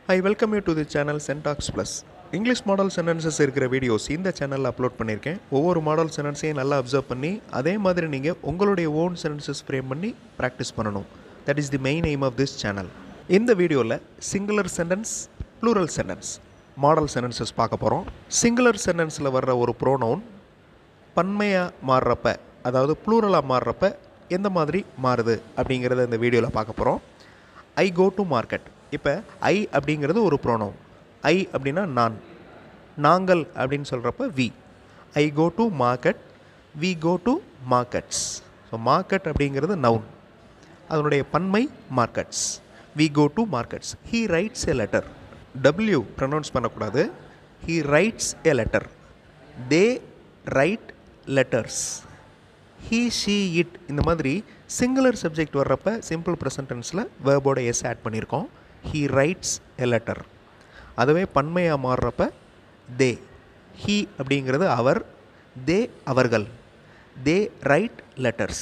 I welcome you to the channel Sentax plus English model sentences இருக்கிற videos இந்த சேனலில் upload பண்ணியிருக்கேன் ஒவ்வொரு மாடல் சென்டென்ஸையும் நல்லா அப்சர்வ் பண்ணி அதே மாதிரி நீங்கள் உங்களுடைய ஓன் சென்டென்சஸ் ஃப்ரேம் பண்ணி ப்ராக்டிஸ் பண்ணணும் that is the main aim of this channel இந்த வீடியோவில் singular sentence plural sentence model sentences பார்க்க போகிறோம் சிங்குலர் சென்டென்ஸில் வர்ற ஒரு ப்ரோனவுன் பன்மையாக மாறுறப்ப அதாவது ப்ளூரலாக மாறுறப்ப எந்த மாதிரி மாறுது அப்படிங்கிறத இந்த வீடியோவில் பார்க்க போகிறோம் ஐ கோ டு மார்க்கெட் இப்போ ஐ அப்படிங்கிறது ஒரு ப்ரோனவுன் ஐ அப்படின்னா நான் நாங்கள் அப்படின்னு சொல்கிறப்ப we I go to market we go to markets so market அப்படிங்கிறது நவுன் அதனுடைய பன்மை markets we go to markets he writes a letter W pronounce பண்ணக்கூடாது he writes a letter they write letters he she it இந்த மாதிரி singular subject வர்றப்ப simple ப்ரெசன்டென்ஸில் வேர்போட S add பண்ணியிருக்கோம் ஹீ ரைட்ஸ் எ லெட்டர் அதுவே பன்மையாக மாறுறப்ப தே ஹீ அப்படிங்கிறது அவர் தே அவர்கள் they write letters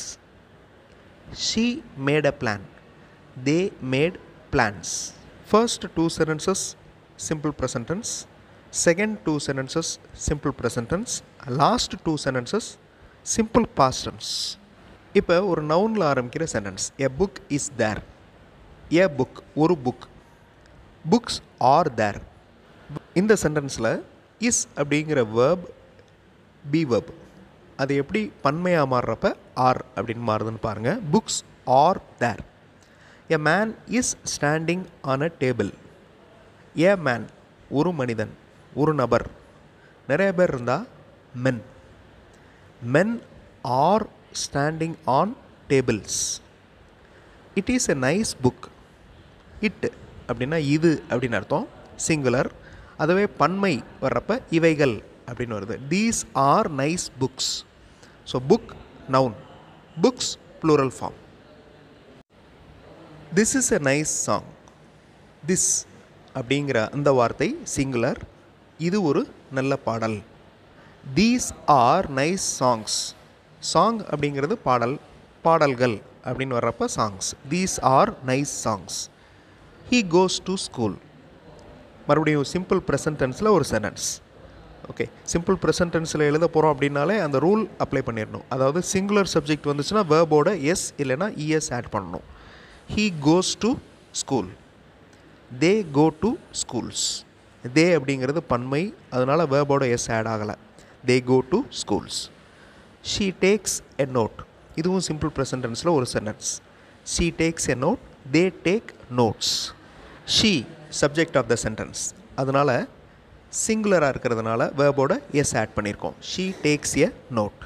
she made a plan they made plans first two sentences simple present tense second two sentences simple present tense last two sentences simple past tense இப்போ ஒரு நவுனில் ஆரம்பிக்கிற sentence a book is there a book ஒரு book books are there இந்த சென்டென்ஸில் is அப்படிங்கிற verb be verb அது எப்படி பன்மையாக மாறுறப்ப ஆர் அப்படின்னு மாறுதுன்னு பாருங்கள் books are there a man is standing on a table a man ஒரு மனிதன் ஒரு நபர் நிறைய பேர் இருந்தால் மென் men are standing on tables it is a nice book it அப்படின்னா இது அப்படின்னு அர்த்தம் சிங்குலர் அதுவே பன்மை வர்றப்ப இவைகள் அப்படின்னு வருது these are nice books so book noun books plural form this is a nice song this அப்படிங்கிற அந்த வார்த்தை சிங்குலர் இது ஒரு நல்ல பாடல் these are nice songs song அப்படிங்கிறது பாடல் பாடல்கள் அப்படின்னு வர்றப்ப songs these are nice songs he goes to school மறுபடியும் சிம்பிள் ப்ரெசன்ட் டென்ஸில் ஒரு சென்டென்ஸ் ஓகே சிம்பிள் ப்ரெசன்ட் டென்ஸில் எழுத போகிறோம் அப்படின்னாலே அந்த ரூல் அப்ளை பண்ணிடணும் அதாவது சிங்குலர் சப்ஜெக்ட் வந்துச்சுன்னா வேர்போட எஸ் இல்லைனா இஎஸ் ஆட் பண்ணணும் he goes to school they go to schools they அப்படிங்கிறது பன்மை அதனால் வேர்போட எஸ் ஆட் ஆகலை they go to schools she takes a note இதுவும் சிம்பிள் ப்ரெசன்டென்ஸில் ஒரு sentence she takes a note they take notes she subject of the sentence அதனால் சிங்குலராக இருக்கிறதுனால வேர்போட எஸ் ஆட் பண்ணியிருக்கோம் she takes a note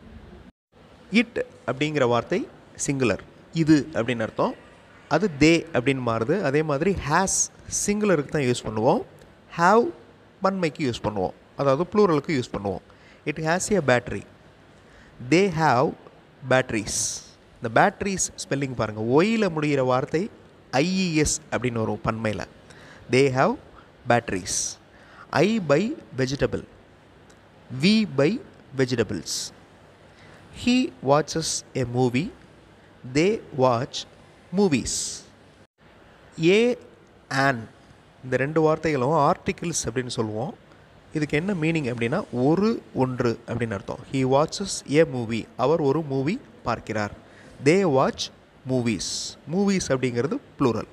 it அப்படிங்கிற வார்த்தை சிங்குலர் இது அப்படின்னு அர்த்தம் அது தே அப்படின்னு மாறுது அதே மாதிரி ஹேஸ் சிங்குலருக்கு தான் யூஸ் பண்ணுவோம் ஹாவ் பன்மைக்கு யூஸ் பண்ணுவோம் அதாவது ப்ளூரலுக்கு யூஸ் பண்ணுவோம் it has a battery they have batteries இந்த பேட்ரிஸ் ஸ்பெல்லிங் பாருங்கள் ஒயில் முடிகிற வார்த்தை ஐஇஎஸ் அப்படின்னு வரும் பன்மையில் they have batteries I buy vegetable we buy vegetables he watches a movie they watch movies a an இந்த ரெண்டு வார்த்தைகளும் ஆர்டிகிள்ஸ் அப்படின்னு சொல்லுவோம் இதுக்கு என்ன மீனிங் அப்படின்னா ஒரு ஒன்று அப்படின்னு அர்த்தம் ஹீ வாட்சஸ் ஏ மூவி அவர் ஒரு மூவி பார்க்கிறார் தே வாட்ச் மூவிஸ் மூவிஸ் அப்படிங்கிறது ப்ளூரல்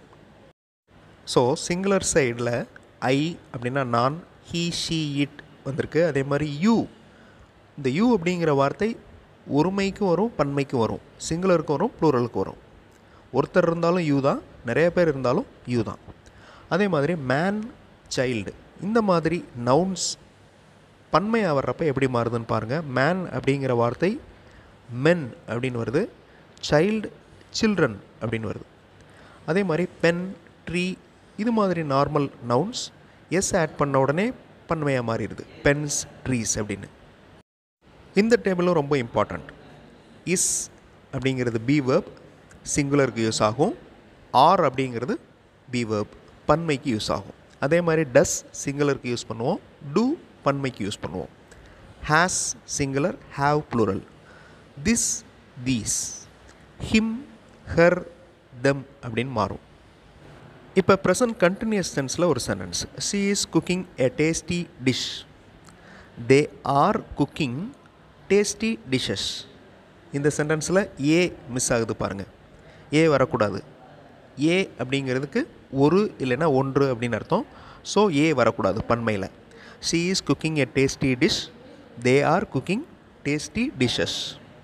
ஸோ சிங்குலர் சைடில் ஐ அப்படின்னா நான் ஹீ ஷீ இட் வந்திருக்கு அதே மாதிரி யூ இந்த யூ அப்படிங்கிற வார்த்தை ஒருமைக்கும் வரும் பன்மைக்கும் வரும் சிங்குலருக்கும் வரும் ப்ளூரலுக்கும் வரும் ஒருத்தர் இருந்தாலும் யூ தான் நிறைய பேர் இருந்தாலும் யூ தான் அதே மாதிரி மேன் சைல்டு இந்த மாதிரி நவுன்ஸ் பன்மையாக வர்றப்ப எப்படி மாறுதுன்னு பாருங்கள் மேன் அப்படிங்கிற வார்த்தை மென் அப்படின்னு வருது சைல்டு சில்ட்ரன் அப்படின்னு வருது அதே மாதிரி பென் ட்ரீ இது மாதிரி நார்மல் நவுன்ஸ் எஸ் ஆட் பண்ண உடனே பன்மையாக மாறிடுது பென்ஸ் ட்ரீஸ் அப்படின்னு இந்த டேபிளும் ரொம்ப இம்பார்ட்டண்ட் இஸ் அப்படிங்கிறது பி வேர்ப் சிங்குலருக்கு யூஸ் ஆகும் ஆர் அப்படிங்கிறது பி வேர்ப் பன்மைக்கு யூஸ் ஆகும் அதே மாதிரி டஸ் சிங்குலருக்கு யூஸ் பண்ணுவோம் டூ பன்மைக்கு யூஸ் பண்ணுவோம் has singular have plural this these him her them அப்படின்னு மாறும் இப்போ ப்ரெசன்ட் கண்டினியூஸ் டென்ஸில் ஒரு sentence she is cooking a tasty dish they are cooking tasty dishes இந்த சென்டென்ஸில் ஏ மிஸ் ஆகுது பாருங்கள் ஏ வரக்கூடாது ஏ அப்படிங்கிறதுக்கு ஒரு இல்லைன்னா ஒன்று அப்படின்னு அர்த்தம் ஸோ ஏ வரக்கூடாது பன்மையில் she is cooking a tasty dish they are cooking tasty dishes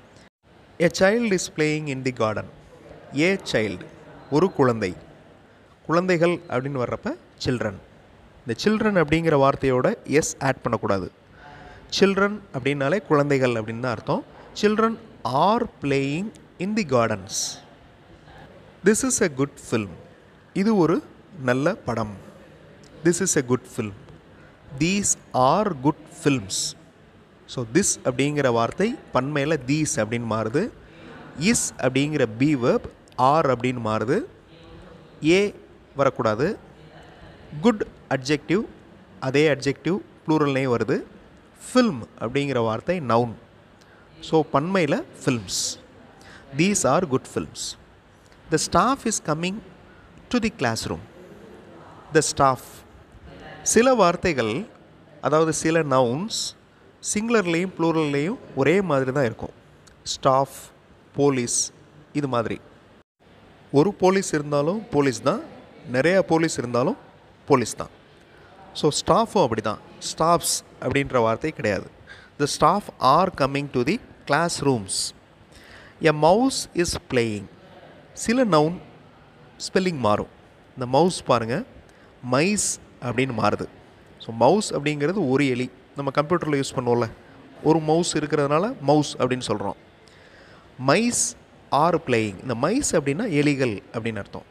a child is playing in the garden a child ஒரு குழந்தை குழந்தைகள் அப்படின்னு வர்றப்ப சில்ட்ரன் இந்த சில்ட்ரன் அப்படிங்கிற வார்த்தையோட எஸ் ஆட் பண்ணக்கூடாது சில்ட்ரன் அப்படின்னாலே குழந்தைகள் அப்படின்னு தான் அர்த்தம் children are playing in the gardens this is a good film இது ஒரு நல்ல படம் this is a good film these are good films so this அப்படிங்கிற வார்த்தை பன்மையில் தீஸ் அப்படின்னு மாறுது இஸ் அப்படிங்கிற பி வேர்ப் ஆர் அப்படின்னு மாறுது ஏ வரக்கூடாது குட் அட்ஜெக்டிவ் அதே அட்ஜெக்டிவ் ப்ளூரல்லையும் வருது ஃபில்ம் அப்படிங்கிற வார்த்தை நவுன் ஸோ பன்மையில் films these are good films the staff is coming to the classroom the staff சில வார்த்தைகள் அதாவது சில நவுன்ஸ் சிங்குலர்லேயும் ப்ளூரல்லையும் ஒரே மாதிரி தான் இருக்கும் ஸ்டாஃப் போலீஸ் இது மாதிரி ஒரு போலீஸ் இருந்தாலும் போலீஸ் தான் நிறையா போலீஸ் இருந்தாலும் போலீஸ் தான் ஸோ ஸ்டாஃபும் அப்படி தான் ஸ்டாஃப்ஸ் அப்படின்ற வார்த்தை கிடையாது the staff are coming to the classrooms a mouse is playing சில நவுன் ஸ்பெல்லிங் மாறும் இந்த மவுஸ் பாருங்கள் மைஸ் அப்படின்னு மாறுது ஸோ மவுஸ் அப்படிங்கிறது ஒரு எலி நம்ம கம்ப்யூட்டரில் யூஸ் பண்ணுவோம்ல ஒரு மவுஸ் இருக்கிறதுனால மவுஸ் அப்படின்னு சொல்கிறோம் மைஸ் ஆர் பிளேயிங் இந்த மைஸ் அப்படின்னா எலிகள் அப்படின்னு அர்த்தம்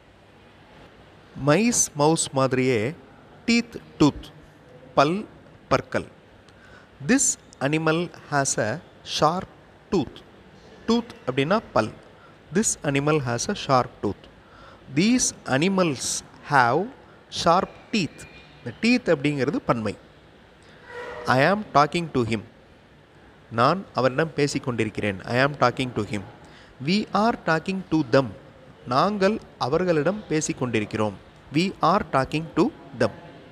மைஸ் மவுஸ் மாதிரியே டீத் டூத் பல் பற்கள் this animal has a sharp tooth tooth அப்படின்னா பல் this animal has a sharp tooth these animals have sharp teeth இந்த டீத் அப்படிங்கிறது பன்மை ஐ ஆம் டாக்கிங் டு ஹிம் நான் அவரிடம் பேசிக் கொண்டிருக்கிறேன் I am talking to him we are talking to them நாங்கள் அவர்களிடம் பேசிக் கொண்டிருக்கிறோம் we are talking to them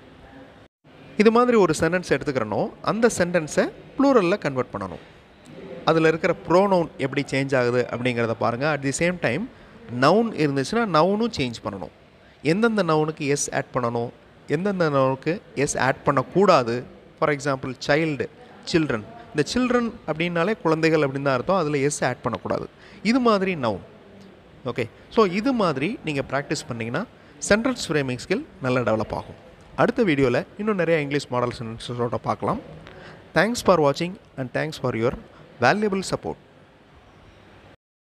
இது மாதிரி ஒரு சென்டென்ஸ் எடுத்துக்கிறனோ அந்த சென்டென்ஸை ப்ளூரலில் கன்வெர்ட் பண்ணணும் அதில் இருக்கிற ப்ரோனவுன் எப்படி சேஞ்ச் ஆகுது அப்படிங்கிறத பாருங்கள் at the same time noun இருந்துச்சுன்னா நவுனும் சேஞ்ச் பண்ணணும் எந்தெந்த நவுனுக்கு எஸ் ஆட் பண்ணணும் எந்தெந்த நவுனுக்கு எஸ் ஆட் பண்ணக்கூடாது ஃபார் எக்ஸாம்பிள் சைல்டு சில்ட்ரன் இந்த சில்ட்ரன் அப்படின்னாலே குழந்தைகள் அப்படின்னு தான் அர்த்தம் அதில் எஸ் ஆட் பண்ணக்கூடாது இது மாதிரி நவுன் ஓகே ஸோ இது மாதிரி நீங்கள் ப்ராக்டிஸ் பண்ணிங்கன்னா சென்டென்ஸ் ஃப்ரேமிங் ஸ்கில் நல்லா டெவலப் ஆகும் அடுத்த வீடியோவில் இன்னும் நிறைய இங்கிலீஷ் மாடல் சென்டென்ஸஸோட பார்க்கலாம் தேங்க்ஸ் ஃபார் வாட்சிங் and thanks for your valuable support